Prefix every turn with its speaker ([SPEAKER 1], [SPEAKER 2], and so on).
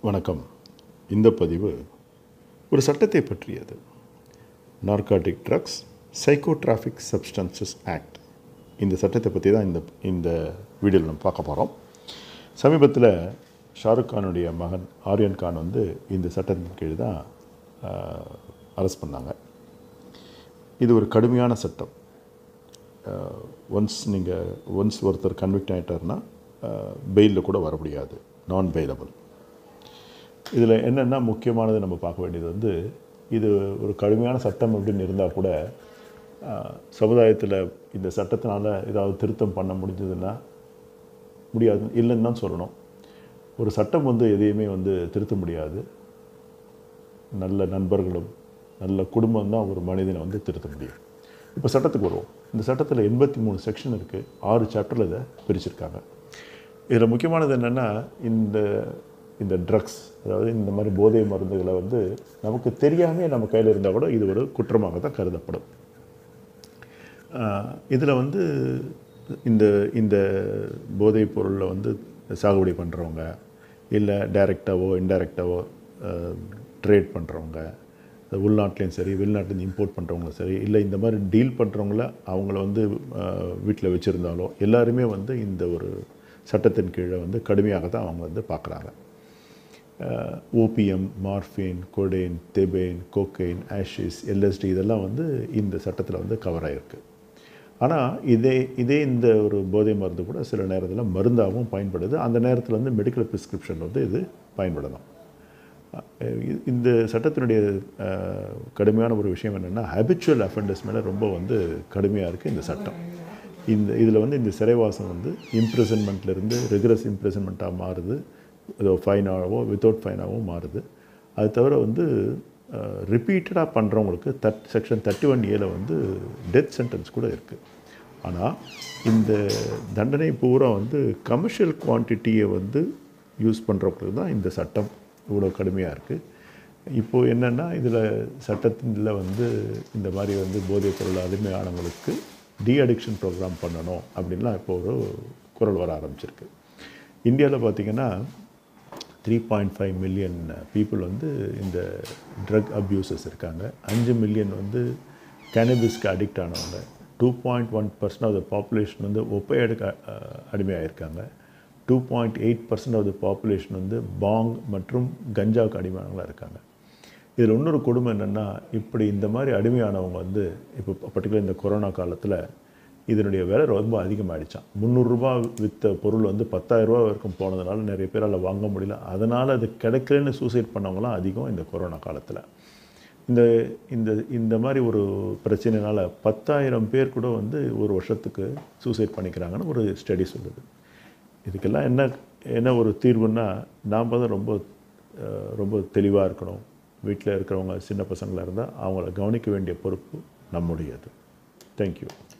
[SPEAKER 1] வணக்கம் இந்த பதிவு ஒரு சட்டத்தை பற்றியது narcotic drugs psychotropic substances act இந்த சட்டத்தை பற்றி தான் இந்த இந்த வீடியோவில் நம்ம பார்க்க போகிறோம் சமீபத்தில் ஷாருக் கானுடைய மகன் ஆரியன் கான் வந்து இந்த சட்டத்தின் கீழ் தான் அரெஸ்ட் பண்ணாங்க இது ஒரு கடுமையான சட்டம் ஒன்ஸ் நீங்கள் ஒன்ஸ் ஒருத்தர் கன்விக்ட் ஆகிட்டார்னா பெயிலில் கூட வர முடியாது நான் பெயிலபிள் இதில் என்னென்னா முக்கியமானது நம்ம பார்க்க வேண்டியது வந்து இது ஒரு கடுமையான சட்டம் அப்படின்னு இருந்தால் கூட சமுதாயத்தில் இந்த சட்டத்தினால் ஏதாவது திருத்தம் பண்ண முடிஞ்சதுன்னா முடியாது இல்லைன்னு தான் சொல்லணும் ஒரு சட்டம் வந்து எதையுமே வந்து திருத்த முடியாது நல்ல நண்பர்களும் நல்ல குடும்பம் தான் ஒரு மனிதனை வந்து திருத்த முடியும் இப்போ சட்டத்துக்கு வருவோம் இந்த சட்டத்தில் எண்பத்தி மூணு செக்ஷன் இருக்குது ஆறு சாப்டரில் இதை பிரிச்சிருக்காங்க இதில் முக்கியமானது என்னென்னா இந்த இந்த ட்ரக்ஸ் அதாவது இந்த மாதிரி போதை மருந்துகளை வந்து நமக்கு தெரியாமல் நம்ம கையில் இருந்தால் கூட இது ஒரு குற்றமாக தான் கருதப்படும் இதில் வந்து இந்த இந்த போதைப் பொருளில் வந்து சாகுபடி பண்ணுறவங்க இல்லை டைரெக்டாவோ இன்டைரக்டாவோ ட்ரேட் பண்ணுறவங்க உள்நாட்டிலையும் சரி வெளிநாட்டிலேருந்து இம்போர்ட் பண்ணுறவங்களும் சரி இல்லை இந்த மாதிரி டீல் பண்ணுறவங்கள அவங்கள வந்து வீட்டில் வச்சுருந்தாலோ எல்லாருமே வந்து இந்த ஒரு சட்டத்தின் கீழே வந்து கடுமையாக தான் அவங்க வந்து பார்க்குறாங்க OPM morphine codeine thebaine cocaine hashish LSD இதெல்லாம் வந்து இந்த சட்டத்தில் வந்து கவர் ஆகிருக்கு ஆனால் இதே இதே இந்த ஒரு போதை மருந்து கூட சில நேரத்தில் மருந்தாகவும் பயன்படுது அந்த நேரத்தில் வந்து மெடிக்கல் ப்ரிஸ்கிரிப்ஷன் வந்து இது பயன்படலாம் இந்த சட்டத்தினுடைய கடுமையான ஒரு விஷயம் என்னென்னா ஹேபிச்சுவல் அஃபெண்டர்ஸ் மேலே ரொம்ப வந்து கடுமையாக இருக்குது இந்த சட்டம் இந்த இதில் வந்து இந்த சிறைவாசம் வந்து இம்ப்ரெசன்மெண்ட்லேருந்து ரெகுலஸ் இம்ப்ரெசன்மெண்ட்டாக மாறுது ஏதோ ஃபைனாகவோ வித்தவுட் ஃபைனாகவும் மாறுது அது தவிர வந்து ரிப்பீட்டடாக பண்ணுறவங்களுக்கு தட் செக்ஷன் தேர்ட்டி ஒன் ஏல வந்து டெத் சென்டென்ஸ் கூட இருக்குது ஆனால் இந்த தண்டனை பூரா வந்து கமர்ஷியல் குவான்டிட்டியை வந்து யூஸ் பண்ணுறவங்களுக்கு தான் இந்த சட்டம் இவ்வளோ கடுமையாக இருக்குது இப்போது என்னென்னா இதில் சட்டத்தில் வந்து இந்த மாதிரி வந்து போதைப் பொருள் அடிமையானவங்களுக்கு டி அடிக்ஷன் ப்ரோக்ராம் பண்ணணும் அப்படின்லாம் இப்போ ஒரு குரல் வர ஆரம்பிச்சிருக்கு இந்தியாவில் பார்த்திங்கன்னா three point five million people வந்து இந்த ட்ரக் அப்யூசஸ் இருக்காங்க அஞ்சு மில்லியன் வந்து கேனபிஸ்க்கு அடிக்ட் ஆனவங்க two point one percent of the population வந்து ஒப்பையடுக்கு அடிமையாக இருக்காங்க two point eight percent of the population வந்து பாங் மற்றும் கஞ்சாவுக்கு அடிமையானவங்களாக இருக்காங்க இதில் இன்னொரு கொடுமை என்னென்னா இப்படி இந்த மாதிரி அடிமையானவங்க வந்து இப்போ பர்டிகுலர் இந்த கொரோனா காலத்தில் இதனுடைய விலை ரொம்ப அதிகமாகிடுச்சான் முந்நூறுரூபா விற்ற பொருள் வந்து பத்தாயிரரூபா வரைக்கும் போனதுனால நிறைய பேரால் வாங்க முடியல அதனால் அது கிடைக்கலன்னு சூசைட் பண்ணவங்களாம் அதிகம் இந்த கொரோனா காலத்தில் இந்த இந்த இந்த மாதிரி ஒரு பிரச்சனைனால பத்தாயிரம் பேர் கூட வந்து ஒரு வருஷத்துக்கு சூசைட் பண்ணிக்கிறாங்கன்னு ஒரு ஸ்டடி சொல்லுது இதுக்கெல்லாம் என்ன என்ன ஒரு தீர்வுன்னா நாம் தான் ரொம்ப ரொம்ப தெளிவாக இருக்கணும் வீட்டில் இருக்கிறவங்க சின்ன பசங்களாக இருந்தால் அவங்கள கவனிக்க வேண்டிய பொறுப்பு நம்முடையது தேங்க்யூ